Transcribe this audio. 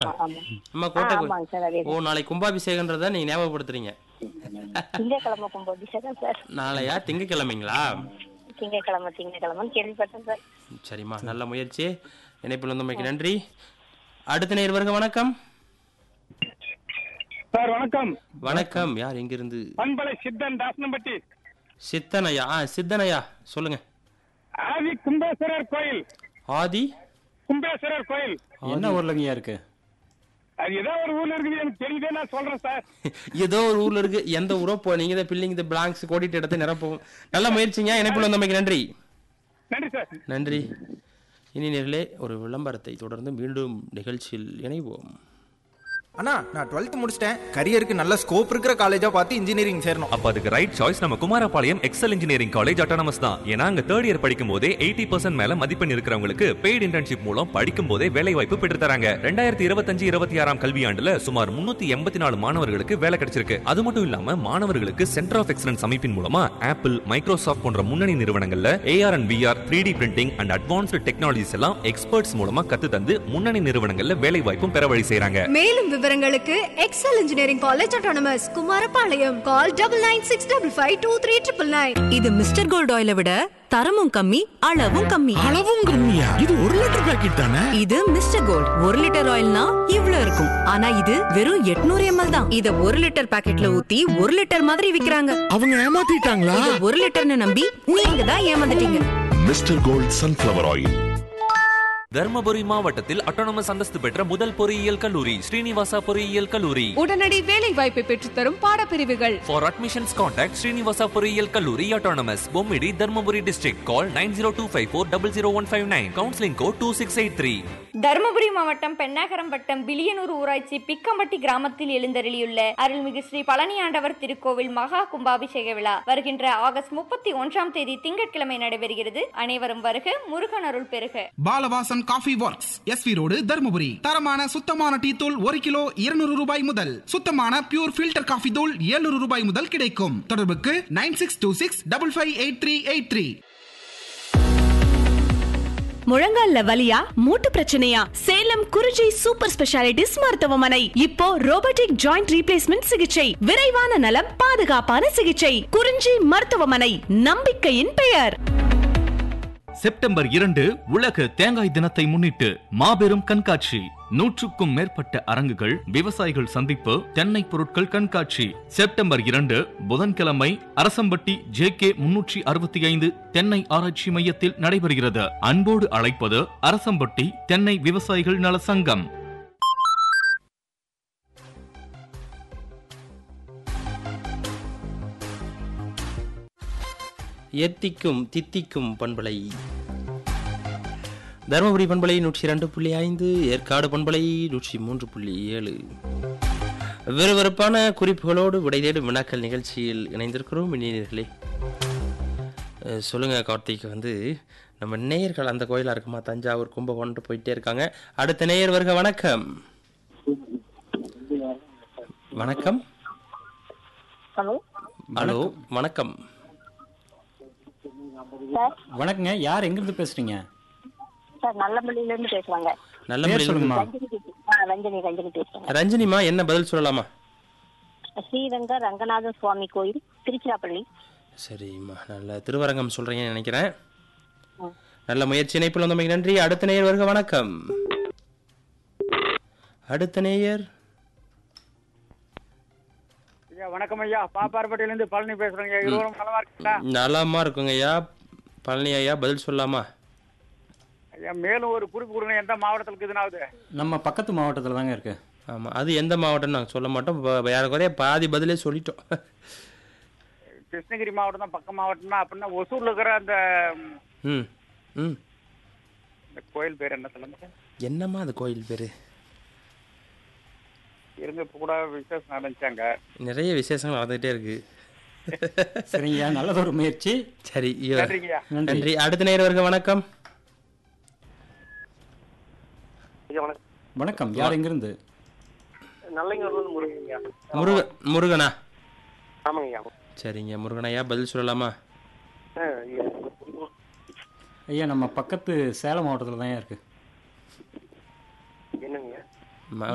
ஆமா ஆமா அம்மா ஆ, கோட்டை ஆமாங்க சார் அதே ஓ நாளைக்கு கும்பாபிஷேகன்றத நீங்க ஞாபகப்படுத்துறீங்க திங்கக்கிழமை கும்பாபிஷேகம் சார் நாளையா திங்கக்கிழமைங்களா திங்கக்கிழமை திங்கக்கிழமைன்னு கேள்விப்பட்டேன் சார் சரிம்மா நல்ல முயற்சி இணைப்பில் வந்தமைக்கு நன்றி அடுத்த நேர் வருக வணக்கம் சார் வணக்கம் வணக்கம் யார் எங்கிருந்து பண்பலை சித்தன் தாசனம்பட்டி சித்தனையா ஆ சித்தனையா சொல்லுங்க ஆதி கும்பேஸ்வரர் கோயில் ஆதி கும்பேஸ்வரர் கோயில் என்ன ஊர்லங்கய்யா இருக்கு அது ஏதோ ஒரு ஊர்ல இருக்குது எனக்கு தெரியுதே நான் சொல்றேன் சார் ஏதோ ஒரு ஊர்ல இருக்கு எந்த ஊரோ போ நீங்க தான் பில்லிங் இந்த பிளாங்க்ஸ் கோடிட்டு இடத்தை நிரப்பவும் நல்ல முயற்சிங்க இணைப்பில் வந்தமைக்கு நன்றி நன்றி சார் நன்றி இனி நேரிலே ஒரு விளம்பரத்தை தொடர்ந்து மீண்டும் நிகழ்ச்சியில் இணைவோம் அண்ணா நான் டுவெல்த் முடிச்சிட்டேன் கரியருக்கு நல்ல ஸ்கோப் இருக்கிற காலேஜா பார்த்து இன்ஜினியரிங் சேரணும் அப்ப அதுக்கு ரைட் சாய்ஸ் நம்ம Kumarapalayam Excel engineering college autonomous தான் ஏன்னா அங்க தேர்ட் இயர் படிக்கும் போதே எயிட்டி பர்சன்ட் மேல மதிப்பெண் இருக்கிறவங்களுக்கு பெய்டு இன்டர்ன்ஷிப் மூலம் படிக்கும் போதே வேலை வாய்ப்பு பெற்று தராங்க ரெண்டாயிரத்தி இருபத்தஞ்சு இருபத்தி ஆறாம் கல்வியாண்டுல சுமார் முன்னூத்தி எண்பத்தி நாலு மாணவர்களுக்கு வேலை கிடைச்சிருக்கு அது மட்டும் இல்லாம மாணவர்களுக்கு சென்டர் ஆஃப் எக்ஸலன்ஸ் அமைப்பின் மூலமா ஆப்பிள் மைக்ரோசாஃப்ட் போன்ற முன்னணி நிறுவனங்கள்ல AR and VR three D printing and advanced technologies எல்லாம் எக்ஸ்பர்ட்ஸ் மூலமா கத்து தந்து முன்னணி நிறுவனங்கள்ல வேலை வாய்ப்பும் பெற வழி செய்றாங்க மேலும் விவரங்களுக்கு Excel engineering college autonomous Kumarapalayam call double nine six double five two three triple nine இது மிஸ்டர் கோல்ட் ஆயிலை விட தரமும் கம்மி அளவும் கம்மி அளவும் கம்மியா இது ஒரு லிட்டர் பாக்கெட் தானே இது மிஸ்டர் கோல்ட் ஒரு லிட்டர் ஆயில்னா இவ்ளோ இருக்கும் ஆனா இது வெறும் 800 எம்எல் தான் இத ஒரு லிட்டர் பாக்கெட்ல ஊத்தி ஒரு லிட்டர் மாதிரி விக்கிறாங்க அவங்க ஏமாத்திட்டாங்களா இத ஒரு லிட்டர்னு நம்பி நீங்க தான் ஏமாந்துட்டீங்க mister Gold sunflower oil Dharmapuri மாவட்டத்தில் அட்டானமஸ் அந்தஸ்து பெற்ற முதல் பொறியியல் கல்லூரி ஸ்ரீனிவாசா பொறியியல் கல்லூரி உடனடி வேலை வாய்ப்பை பெற்றுத்தரும் பாடப்பிரிவுகள் For admissions, contact Srinivasa பொறியியல் கல்லூரி autonomous Bommidi Dharmapuri district. Call 90254-00159. Counseling code 2683. Dharmapuri மாவட்டம் பெண்ணாகரம் வட்டம் பிலியனூர் ஊராட்சி பிக்கம்பட்டி கிராமத்தில் எழுந்தருளியுள்ள அருள்மிகு ஸ்ரீ பழனி ஆண்டவர் திருக்கோவில் மகா கும்பாபிஷேக விழா வருகின்ற ஆகஸ்ட் முப்பத்தி ஒன்றாம் தேதி திங்கட்கிழமை நடைபெறுகிறது அனைவரும் வருக முருகன் அருள் பெறுக Balavasan coffee works SV road Dharmapuri தரமான சுத்தமான டீ தூள் ஒரு கிலோ இருநூறு ரூபாய் முதல் சுத்தமான பியூர் ஃபில்டர் காஃபி தூள் 700 ரூபாய் முதல் கிடைக்கும் தொடர்புக்கு nine six two six double five eight three eight three முழங்கால்ல வலியா மூட்டு பிரச்சனையா சேலம் குறிஞ்சி சூப்பர் ஸ்பெஷாலிட்டிஸ் மருத்துவமனை இப்போ ரோபோட்டிக் ஜாயிண்ட் ரீப்ளேஸ்மெண்ட் சிகிச்சை விரைவான நலம் பாதுகாப்பான சிகிச்சை குறிஞ்சி மருத்துவமனை நம்பிக்கையின் பெயர் செப்டம்பர் இரண்டு உலக தேங்காய் தினத்தை முன்னிட்டு மாபெரும் கண்காட்சி நூற்றுக்கும் மேற்பட்ட அரங்குகள் விவசாயிகள் சந்திப்பு தென்னை பொருட்கள் கண்காட்சி செப்டம்பர் இரண்டு புதன்கிழமை அரசம்பட்டி ஜே கே முன்னூற்றி அறுபத்தி ஐந்து தென்னை ஆராய்ச்சி மையத்தில் நடைபெறுகிறது அன்போடு அழைப்பது அரசம்பட்டி தென்னை விவசாயிகள் நல சங்கம் எத்திக்கும் தித்திக்கும் பண்பலை தருமபுரி பண்பலை நூற்றி இரண்டு புள்ளி ஐந்து ஏற்காடு பண்பலை நூற்றி மூன்று புள்ளி ஏழு விறுவிறுப்பான குறிப்புகளோடு விடை தேடும் வினாக்கள் நிகழ்ச்சியில் இணைந்திருக்கிறோம் இணையர்களே அஹ் சொல்லுங்க கார்த்திக் வந்து நம்ம நேயர்கள் அந்த கோயிலா இருக்குமா தஞ்சாவூர் கும்பகோணம் போயிட்டே இருக்காங்க அடுத்த நேயர் வருக வணக்கம் வணக்கம் ஹலோ ஹலோ வணக்கம் சார் வணக்கங்க யார் எங்கிருந்து பேசுறீங்க சார் நல்லமல்லியில இருந்து பேசுவாங்க நல்ல பேர் முறையில் சொல்லுங்கம்மா. ரஞ்சினி பேசு- ஆ, ரஞ்சனி ரஞ்சனி பேசுறேன் ரஞ்சினிமா என்ன பதில் சொல்லலாமா ஸ்ரீரங்க ரங்கநாத சுவாமி கோயில் திருச்சிராப்பள்ளி சரிம்மா நல்ல திருவரங்கம் சொல்றீங்கன்னு நினைக்கிறேன் நல்ல முயற்சி இணைப்பில் வந்தமைக்கு நன்றி அடுத்த நேயர் வருக வணக்கம் அடுத்த நேயர் ஐயா வணக்கம் ஐயா பாப்பாரப்பட்டியில இருந்து பழனி பேசுறேங்க இருவரும் நலமா இருக்கீங்களா நலமா இருக்குங்க ஐயா பழனி ஐயா பதில் சொல்லலாமா ஐயா மேலும் ஒரு குறிப்பு கொடுங்க எந்த மாவட்டத்தில் இருக்குதுனாவது நம்ம பக்கத்து மாவட்டத்தில் தாங்க இருக்கு ஆமா அது எந்த மாவட்டம் நாங்கள் சொல்ல மாட்டோம் ப- யார குறைய பாதி பதிலே சொல்லிட்டோம் கிருஷ்ணகிரி மாவட்டம் தான் பக்க மாவட்டம்னா அப்படின்னா ஒசூர்ல இருக்கிற அந்த ம் ம் இந்த கோயில் பேர் என்ன சொல்லுங்க என்னம்மா அது கோயில் பேரு இருங்க இப்ப கூட விசேஷம் நடந்துச்சாங்க நிறைய விசேஷங்கள் நடந்துகிட்டே இருக்கு சரிங்கய்யா நல்லதொரு முயற்சி சரி ஐயோ. நன்றிங்கய்யா. நன்றி அடுத்த நேயர் வருக வணக்கம் வணக்கம் யார் எங்கிருந்து நல்லங்கூர்ல முருகன்யா முருக முருகனா ஆமாங்கய்யா சரிங்க முருகன் ஐயா பதில் சொல்லலாமா ஐயா நம்ம பக்கத்து சேலம் மாவட்டத்தில் தான் இருக்கு